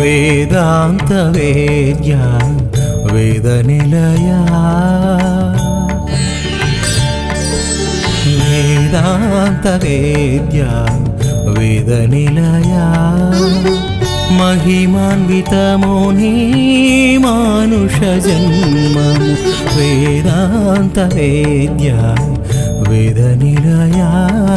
వేదాంత వేద్య వేద నిలయా వేదాంత వేద్య వేద నిలయా మహిమాన్వితమో నీ మానుష జన్మము వేదాంత వేద్య వేద నిలయా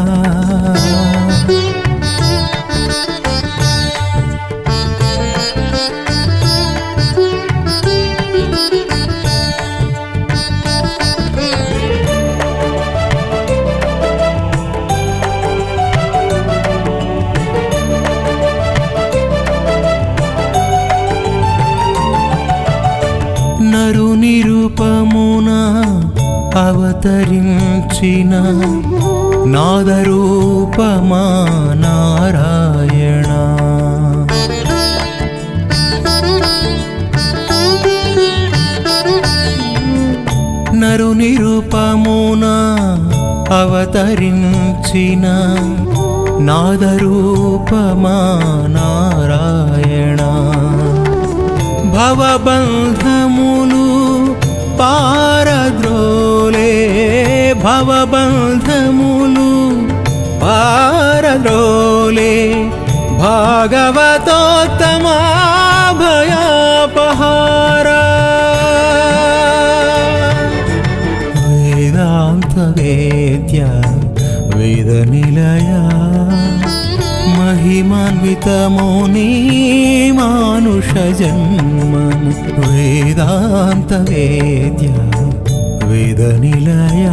నరు నిరుపమున అవతరించిన నాదరూపమా నారాయణ నరు నిరుపమున అవతరించిన నాదరూపమా నారాయణ భవబంధములు పారద్రోలే భవబంధములు పారద్రోలే భాగవతోత్తమా భయాపహార వేదాంత వేద్య వేద నిలయా మహిమాన్వితమో నీ మానుష జన్మము వేదాంత వేద్య వేద నిలయా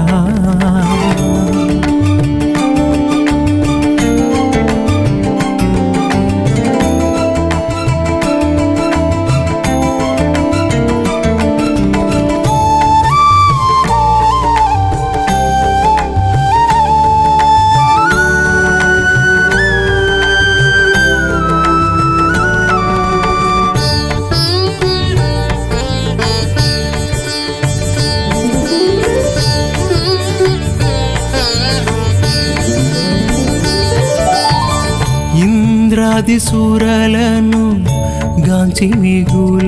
ఇంద్రాది సూరలను గాంచి మిగుల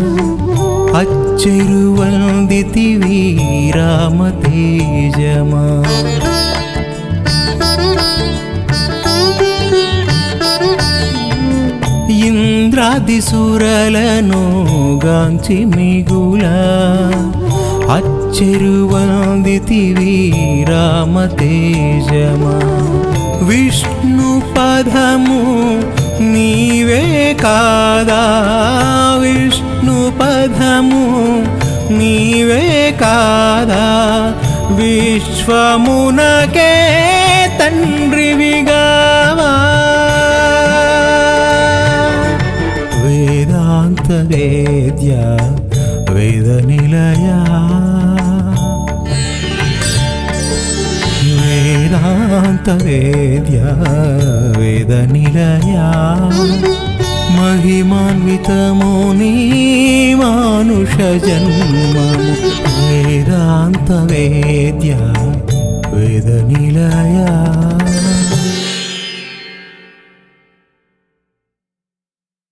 అచ్చెరువందితి వీరామ తేజమా ఇంద్రాది సురలను గాంచి మిగుల అచ్చెరువందితి వీరామ తేజమా విష్ణు పదము నీవే కాదా విష్ణు పదము నీవే కాదా విశ్వమునకే తండ్రివిగావా వేదాంత వేద్య వేద నిలయా వేదాంత వేద్య వేద నిలయా మహిమాన్వితమో నీ మానుష జన్మము వేదాంత వేద్య వేద నిలయా